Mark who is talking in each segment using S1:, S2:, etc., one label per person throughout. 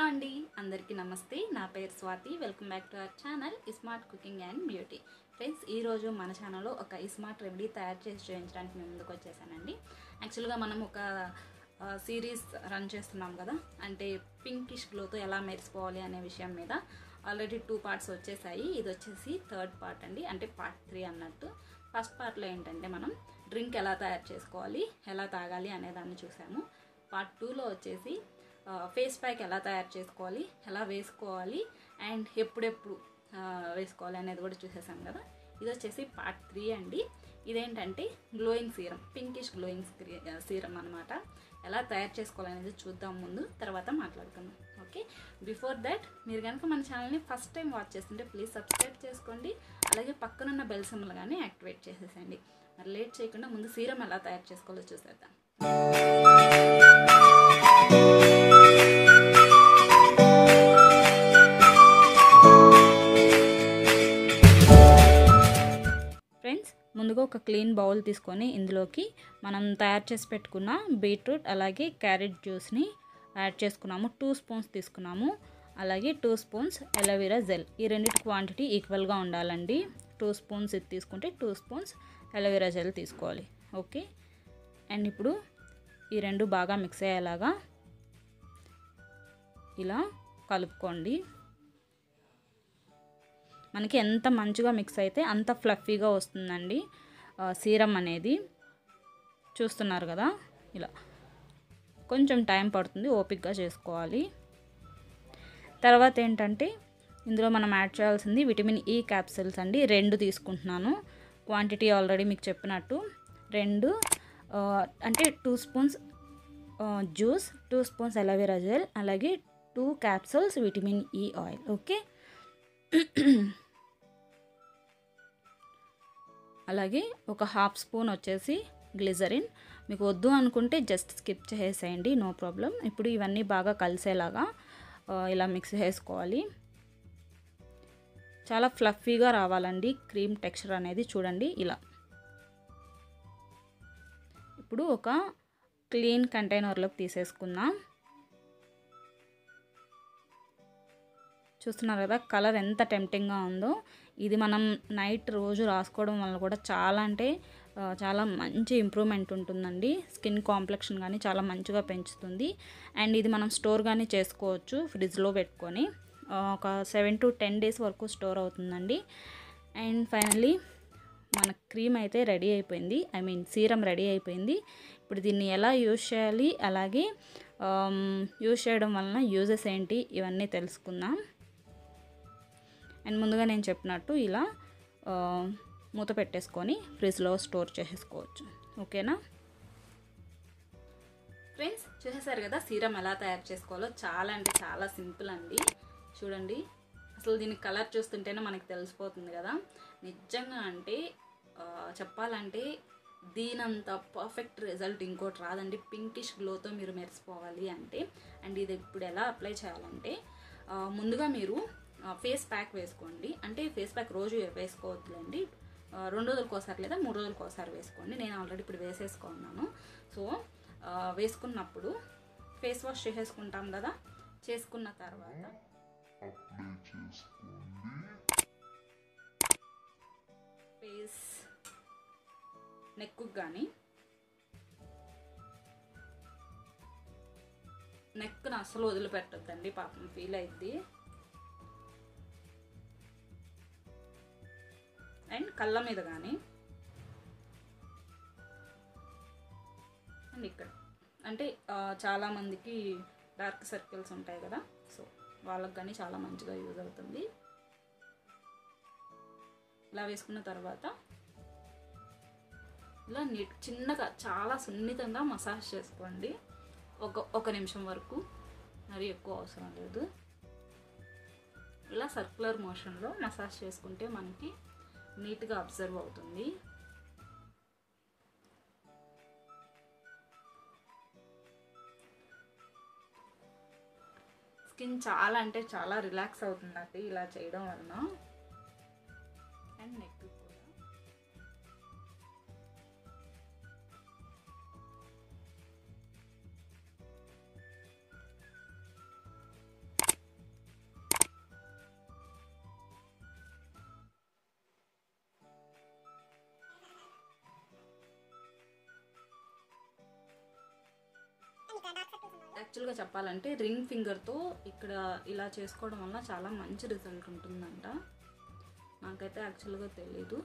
S1: అండి అందరికీ నమస్తే నా పేరు Swathi welcome back to our channel smart cooking and beauty friends ఈరోజు మన ఛానల్లో ఒక స్మార్ట్ రెమెడీ తయారు చేసి చూపించడానికి మేము ముందుకు వచ్చేసానండి యాక్చువల్గా మనం ఒక సిరీస్ రన్ చేస్తున్నాం కదా అంటే పింకిష్ గ్లోతో ఎలా మెరిసిపోవాలి అనే విషయం మీద ఆల్రెడీ టూ పార్ట్స్ వచ్చేసాయి ఇది వచ్చేసి థర్డ్ పార్ట్ అండి అంటే పార్ట్ త్రీ అన్నట్టు ఫస్ట్ పార్ట్లో ఏంటంటే మనం డ్రింక్ ఎలా తయారు చేసుకోవాలి ఎలా తాగాలి అనే దాన్ని చూసాము పార్ట్ టూలో వచ్చేసి ఫేస్ ప్యాక్ ఎలా తయారు చేసుకోవాలి ఎలా వేసుకోవాలి అండ్ ఎప్పుడెప్పుడు ఆ, వేసుకోవాలి అనేది కూడా చూసేసాం కదా ఇది వచ్చేసి పార్ట్ త్రీ అండి ఇదేంటంటే glowing serum pinkish glowing serum అనమాట ఎలా తయారు చేసుకోవాలనేది చూద్దాం ముందు తర్వాత మాట్లాడుకుందాం ఓకే బిఫోర్ దట్ మీరు కనుక మన ఛానల్ని ఫస్ట్ టైం వాచ్ చేస్తుంటే ప్లీజ్ సబ్స్క్రైబ్ చేసుకోండి అలాగే పక్కనున్న బెల్ సింబల్ కానీ యాక్టివేట్ చేసేసండి మరి లేట్ చేయకుండా ముందు సీరం ఎలా తయారు చేసుకోవాలో చూసేద్దాం ఫ్రెండ్స్ ముందుగా ఒక క్లీన్ బౌల్ తీసుకొని ఇందులోకి మనం తయారు చేసి పెట్టుకున్న బీట్రూట్ అలాగే క్యారెట్ జ్యూస్ని యాడ్ చేసుకున్నాము టూ స్పూన్స్ తీసుకున్నాము అలాగే టూ స్పూన్స్ ఎలవీరా జెల్ ఈ రెండింటి క్వాంటిటీ ఈక్వల్గా ఉండాలండి టూ స్పూన్స్ ఇది తీసుకుంటే టూ స్పూన్స్ ఎలవీరా జెల్ తీసుకోవాలి ఓకే అండ్ ఇప్పుడు ఈ రెండు బాగా మిక్స్ అయ్యేలాగా ఇలా కలుపుకోండి మనకి ఎంత మంచిగా మిక్స్ అయితే అంత ఫ్లఫీగా వస్తుందండి సీరం అనేది చూస్తున్నారు కదా ఇలా కొంచెం టైం పడుతుంది ఓపిక్గా చేసుకోవాలి తర్వాత ఏంటంటే ఇందులో మనం యాడ్ చేయాల్సింది విటమిన్ ఈ క్యాప్సిల్స్ అండి రెండు తీసుకుంటున్నాను క్వాంటిటీ ఆల్రెడీ మీకు చెప్పినట్టు రెండు ఆ, అంటే two spoons juice two spoons aloe vera gel అలాగే two capsules vitamin E oil okay అలాగే ఒక హాఫ్ స్పూన్ వచ్చేసి గ్లిజరిన్ మీకు వద్దు అనుకుంటే జస్ట్ స్కిప్ చేసేయండి నో ప్రాబ్లం ఇప్పుడు ఇవన్నీ బాగా కలిసేలాగా ఆ, ఇలా మిక్స్ చేసుకోవాలి చాలా ఫ్లఫీగా రావాలండి క్రీమ్ టెక్స్చర్ అనేది చూడండి ఇలా ఇప్పుడు ఒక క్లీన్ కంటైనర్లోకి తీసేసుకుందాం చూస్తున్నారు కదా కలర్ ఎంత టెంప్టింగ్గా ఉందో ఇది మనం నైట్ రోజు రాసుకోవడం వల్ల కూడా చాలా అంటే ఆ, చాలా మంచి ఇంప్రూవ్మెంట్ ఉంటుందండి స్కిన్ కాంప్లెక్షన్ కానీ చాలా మంచిగా పెంచుతుంది అండ్ ఇది మనం స్టోర్ కానీ చేసుకోవచ్చు ఫ్రిడ్జ్లో పెట్టుకొని ఆ, ఒక సెవెన్ టు టెన్ డేస్ వరకు స్టోర్ అవుతుందండి అండ్ ఫైనల్లీ మన క్రీమ్ అయితే రెడీ అయిపోయింది ఐ మీన్ సీరం రెడీ అయిపోయింది ఇప్పుడు దీన్ని ఎలా యూజ్ చేయాలి అలాగే యూజ్ చేయడం వలన యూజెస్ ఏంటి ఇవన్నీ తెలుసుకుందాం అండ్ ముందుగా నేను చెప్పినట్టు ఇలా ఆ, మూత పెట్టేసుకొని ఫ్రిడ్జ్లో స్టోర్ చేసేసుకోవచ్చు ఓకేనా ఫ్రెండ్స్ చూసేసారు కదా సీరం ఎలా తయారు చేసుకోవాలో చాలా అంటే చాలా సింపుల్ అండి చూడండి అసలు దీని కలర్ చూస్తుంటేనే మనకి తెలిసిపోతుంది కదా నిజంగా అంటే ఆ, చెప్పాలంటే దీనంత పర్ఫెక్ట్ రిజల్ట్ ఇంకోటి రాదండి పింకిష్ గ్లోతో మీరు మెరిసిపోవాలి అంటే అండ్ ఇది ఇప్పుడు ఎలా అప్లై చేయాలంటే ఆ, ముందుగా మీరు ఫేస్ ప్యాక్ వేసుకోండి అంటే ఫేస్ ప్యాక్ రోజు వేసుకోవద్దులేండి ఆ, రెండు రోజులకు ఒకసారి లేదా మూడు రోజులకు ఒకసారి వేసుకోండి నేను ఆల్రెడీ ఇప్పుడు వేసేసుకున్నాను సో ఆ, వేసుకున్నప్పుడు ఫేస్ వాష్ చేసేసుకుంటాం కదా చేసుకున్న తర్వాత
S2: అప్లై చేసుకోండి
S1: ఫేస్ నెక్కు కానీ నెక్ను అసలు వదిలిపెట్టద్దండి పాపం ఫీల్ అయింది అండ్ కళ్ళ మీద కానీ అండ్ ఇక్కడ అంటే ఆ, చాలామందికి డార్క్ సర్కిల్స్ ఉంటాయి కదా సో వాళ్ళకి కానీ చాలా మంచిగా యూజ్ అవుతుంది ఇలా వేసుకున్న తర్వాత ఇలా నీట్ చిన్నగా చాలా సున్నితంగా మసాజ్ చేసుకోండి ఒక ఒక నిమిషం వరకు మరి ఎక్కువ అవసరం లేదు ఇలా సర్క్యులర్ మోషన్లో మసాజ్ చేసుకుంటే మనకి నీట్గా అబ్జర్వ్ అవుతుంది స్కిన్ చాలా అంటే చాలా రిలాక్స్ అవుతుందండి ఇలా చేయడం వలన అండ్ నెక్ కూడా యాక్చువల్గా చెప్పాలంటే రింగ్ ఫింగర్తో ఇక్కడ ఇలా చేసుకోవడం వల్ల చాలా మంచి రిజల్ట్ ఉంటుందంట నాకైతే యాక్చువల్గా తెలీదు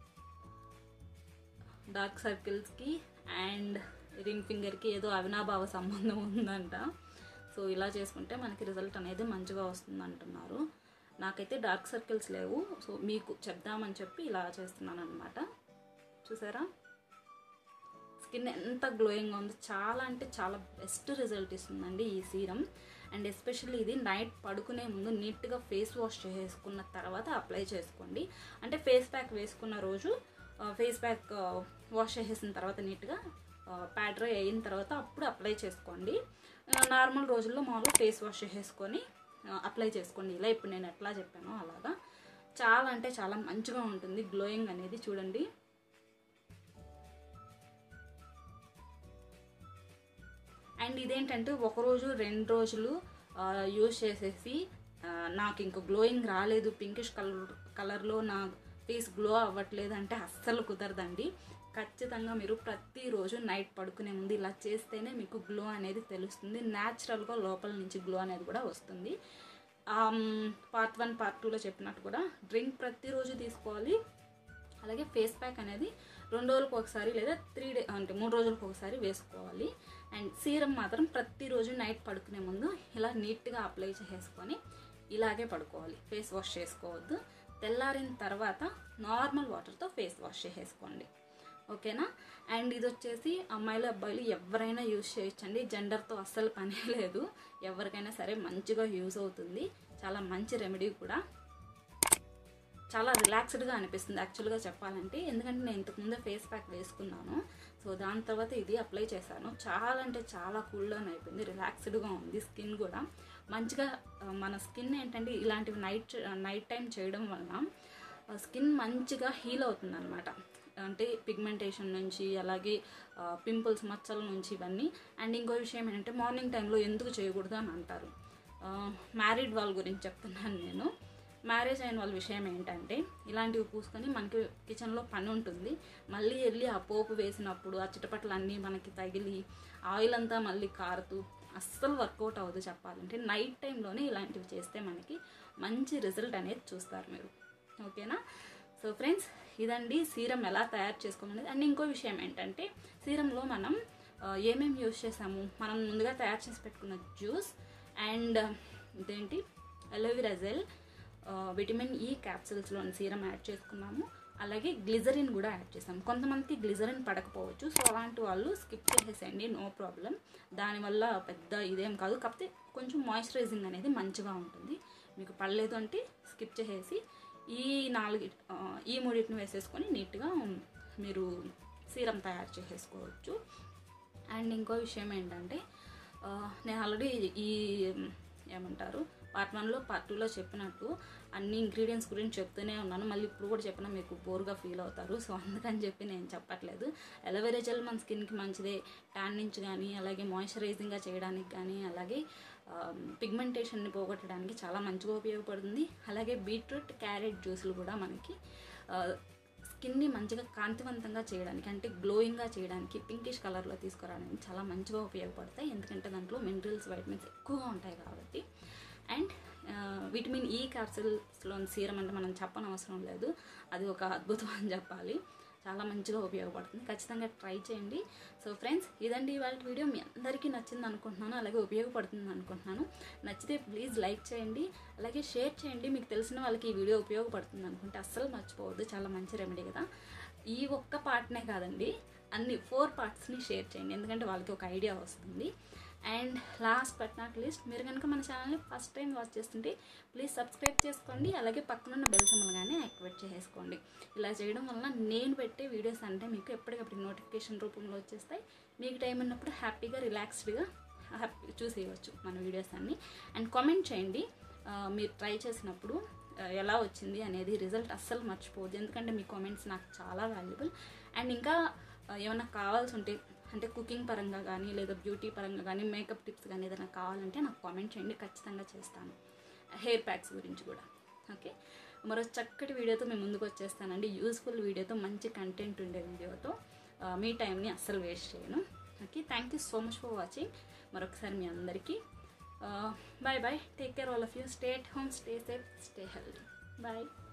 S1: డార్క్ సర్కిల్స్కి అండ్ రింగ్ ఫింగర్కి ఏదో అవినాభావ సంబంధం ఉందంట సో ఇలా చేసుకుంటే మనకి రిజల్ట్ అనేది మంచిగా వస్తుంది అంటున్నారు నాకైతే డార్క్ సర్కిల్స్ లేవు సో మీకు చెప్దామని చెప్పి ఇలా చేస్తున్నాను అనమాట చూసారా స్కిన్ ఎంత గ్లోయింగ్గా ఉంది చాలా అంటే చాలా బెస్ట్ రిజల్ట్ ఇస్తుందండి ఈ సీరం అండ్ ఎస్పెషల్లీ ఇది నైట్ పడుకునే ముందు నీట్గా ఫేస్ వాష్ చేసుకున్న తర్వాత అప్లై చేసుకోండి అంటే ఫేస్ ప్యాక్ వేసుకున్న రోజు ఫేస్ ప్యాక్ వాష్ చేసేసిన తర్వాత నీట్గా ప్యాడ్ డ్రై అయిన తర్వాత అప్పుడు అప్లై చేసుకోండి నార్మల్ రోజుల్లో మామూలుగా ఫేస్ వాష్ చేసేసుకొని అప్లై చేసుకోండి ఇలా ఇప్పుడు నేను ఎట్లా చెప్పానో అలాగా చాలా అంటే చాలా మంచిగా ఉంటుంది గ్లోయింగ్ అనేది చూడండి అండ్ ఇదేంటంటే ఒక రోజు రెండు రోజులు యూజ్ చేసేసి ఆ, నాకు ఇంక గ్లోయింగ్ రాలేదు పింకిష్ కలర్ కలర్లో నా ఫేస్ గ్లో అవ్వట్లేదు అంటే అస్సలు కుదరదండి ఖచ్చితంగా మీరు ప్రతిరోజు నైట్ పడుకునే ముందు ఇలా చేస్తేనే మీకు గ్లో అనేది తెలుస్తుంది న్యాచురల్గా లోపల నుంచి గ్లో అనేది కూడా వస్తుంది పార్ట్ వన్ పార్ట్ టూలో చెప్పినట్టు కూడా డ్రింక్ ప్రతిరోజు తీసుకోవాలి అలాగే ఫేస్ ప్యాక్ అనేది రెండు రోజులకు ఒకసారి లేదా త్రీ డే అంటే మూడు రోజులకు ఒకసారి వేసుకోవాలి అండ్ సీరం మాత్రం ప్రతిరోజు నైట్ పడుకునే ముందు ఇలా నీట్గా అప్లై చేసేసుకొని ఇలాగే పడుకోవాలి ఫేస్ వాష్ చేసుకోవద్దు తెల్లారిన తర్వాత నార్మల్ వాటర్తో ఫేస్ వాష్ చేసేసుకోండి ఓకేనా అండ్ ఇది వచ్చేసి అమ్మాయిలు అబ్బాయిలు ఎవరైనా యూజ్ చేయొచ్చండి జెండర్తో అస్సలు పనే లేదు ఎవరికైనా సరే మంచిగా యూజ్ అవుతుంది చాలా మంచి రెమెడీ కూడా చాలా రిలాక్స్డ్గా అనిపిస్తుంది యాక్చువల్గా చెప్పాలంటే ఎందుకంటే నేను ఇంతకుముందే ఫేస్ ప్యాక్ వేసుకున్నాను సో దాని తర్వాత ఇది అప్లై చేశాను చాలా అంటే చాలా కూల్గా అయిపోయింది రిలాక్స్డ్గా ఉంది స్కిన్ కూడా మంచిగా ఆ, మన స్కిన్ ఏంటంటే ఇలాంటివి నైట్ నైట్ టైం చేయడం వలన స్కిన్ మంచిగా హీల్ అవుతుంది అనమాట అంటే పిగ్మెంటేషన్ నుంచి అలాగే పింపుల్స్ మచ్చల నుంచి ఇవన్నీ అండ్ ఇంకో విషయం ఏంటంటే మార్నింగ్ టైంలో ఎందుకు చేయకూడదు అని అంటారు మ్యారీడ్ వాళ్ళ గురించి చెప్తున్నాను నేను మ్యారేజ్ అయిన వాళ్ళ విషయం ఏంటంటే ఇలాంటివి పూసుకొని మనకి కిచెన్లో పని ఉంటుంది మళ్ళీ వెళ్ళి ఆ పోపు వేసినప్పుడు ఆ చిటపట్లు అన్నీ మనకి తగిలి ఆయిల్ అంతా మళ్ళీ కారుతూ అస్సలు వర్కౌట్ అవ్వదు చెప్పాలంటే నైట్ టైంలోనే ఇలాంటివి చేస్తే మనకి మంచి రిజల్ట్ అనేది చూస్తారు మీరు ఓకేనా సో ఫ్రెండ్స్ ఇదండి సీరం ఎలా తయారు చేసుకోమనేది అండ్ ఇంకో విషయం ఏంటంటే సీరంలో మనం ఆ, ఏమేమి యూస్ చేసాము మనం ముందుగా తయారు చేసి పెట్టుకున్న జ్యూస్ అండ్ ఇదేంటి అలోవెరా జెల్ విటమిన్ ఈ క్యాప్సిల్స్లోని సీరం యాడ్ చేసుకున్నాము అలాగే గ్లిజరిన్ కూడా యాడ్ చేసాము కొంతమందికి గ్లిజరిన్ పడకపోవచ్చు సో అలాంటి వాళ్ళు స్కిప్ చేసేసేయండి నో ప్రాబ్లం దానివల్ల పెద్ద ఇదేం కాదు కాకపోతే కొంచెం మాయిశ్చరైజింగ్ అనేది మంచిగా ఉంటుంది మీకు పడలేదు అంటే స్కిప్ చేసేసి ఈ నాలుగు ఆ, ఈ మూడింటిని వేసేసుకొని నీట్గా మీరు సీరం తయారు చేసేసుకోవచ్చు అండ్ ఇంకో విషయం ఏంటంటే ఆ, నేను ఆల్రెడీ ఈ ఏమంటారు పార్ట్ వన్లో పార్ట్ టూలో చెప్పినట్టు అన్ని ఇంగ్రీడియంట్స్ గురించి చెప్తూనే ఉన్నాను మళ్ళీ ఇప్పుడు కూడా చెప్పినా మీకు బోర్గా ఫీల్ అవుతారు సో అందుకని చెప్పి నేను చెప్పట్లేదు ఎలవేరా జెల్ మన స్కిన్కి మంచిదే ట్యాన్ నుంచి కానీ అలాగే మాయిశ్చరైజింగ్గా చేయడానికి కానీ అలాగే పిగ్మెంటేషన్ని పోగొట్టడానికి చాలా మంచిగా ఉపయోగపడుతుంది అలాగే బీట్రూట్ క్యారెట్ జ్యూసులు కూడా మనకి ఆ, స్కిన్ని మంచిగా కాంతివంతంగా చేయడానికి అంటే గ్లోయింగ్గా చేయడానికి పింకిష్ కలర్లో తీసుకురావడానికి చాలా మంచిగా ఉపయోగపడతాయి ఎందుకంటే దాంట్లో మినరల్స్ వైటమిన్స్ ఎక్కువగా ఉంటాయి కాబట్టి అండ్ విటమిన్ ఈ క్యాప్సిల్స్లోని సీరం అంటే మనం చెప్పనవసరం లేదు అది ఒక అద్భుతం అని చెప్పాలి చాలా మంచిగా ఉపయోగపడుతుంది ఖచ్చితంగా ట్రై చేయండి సో ఫ్రెండ్స్ ఇదండి ఇవాళ వీడియో మీ అందరికీ నచ్చింది అనుకుంటున్నాను అలాగే ఉపయోగపడుతుంది అనుకుంటున్నాను నచ్చితే ప్లీజ్ లైక్ చేయండి అలాగే షేర్ చేయండి మీకు తెలిసిన వాళ్ళకి ఈ వీడియో ఉపయోగపడుతుంది అనుకుంటే అస్సలు మర్చిపోవద్దు చాలా మంచి రెమెడీ కదా ఈ ఒక్క పార్ట్నే కాదండి అన్ని ఫోర్ పార్ట్స్ని షేర్ చేయండి ఎందుకంటే వాళ్ళకి ఒక ఐడియా వస్తుంది and last but not least మీరు కనుక మన ఛానల్ని ఫస్ట్ టైం వాచ్ చేస్తుంటే ప్లీజ్ సబ్స్క్రైబ్ చేసుకోండి అలాగే పక్కనున్న బెల్ సింబల్ కానీ యాక్టివేట్ చేసుకోండి ఇలా చేయడం వలన నేను పెట్టే వీడియోస్ అంటే మీకు ఎప్పటికప్పుడు నోటిఫికేషన్ రూపంలో వచ్చేస్తాయి మీకు టైం ఉన్నప్పుడు హ్యాపీగా రిలాక్స్డ్గా హ్యాపీ చూసేయవచ్చు మన వీడియోస్ అన్ని అండ్ కామెంట్ చేయండి ఆ, మీరు ట్రై చేసినప్పుడు ఆ, ఎలా వచ్చింది అనేది రిజల్ట్ అస్సలు మర్చిపోవద్దు ఎందుకంటే మీ కామెంట్స్ నాకు చాలా వాల్యుబుల్ అండ్ ఇంకా ఆ, ఏమైనా కావాల్సి ఉంటే అంటే కుకింగ్ పరంగా కానీ లేదా బ్యూటీ పరంగా కానీ మేకప్ టిప్స్ కానీ ఏదైనా కావాలంటే నాకు కామెంట్ చేయండి ఖచ్చితంగా చేస్తాను హెయిర్ ప్యాక్స్ గురించి కూడా ఓకే మరో చక్కటి వీడియోతో మేము ముందుకు వచ్చేస్తానండి యూస్ఫుల్ వీడియోతో మంచి కంటెంట్ ఉండే వీడియోతో ఆ, మీ టైంని అస్సలు వేస్ట్ చేయను okay thank you so much for watching మరొకసారి మీ అందరికీ bye bye take care all of you stay at home stay safe stay healthy bye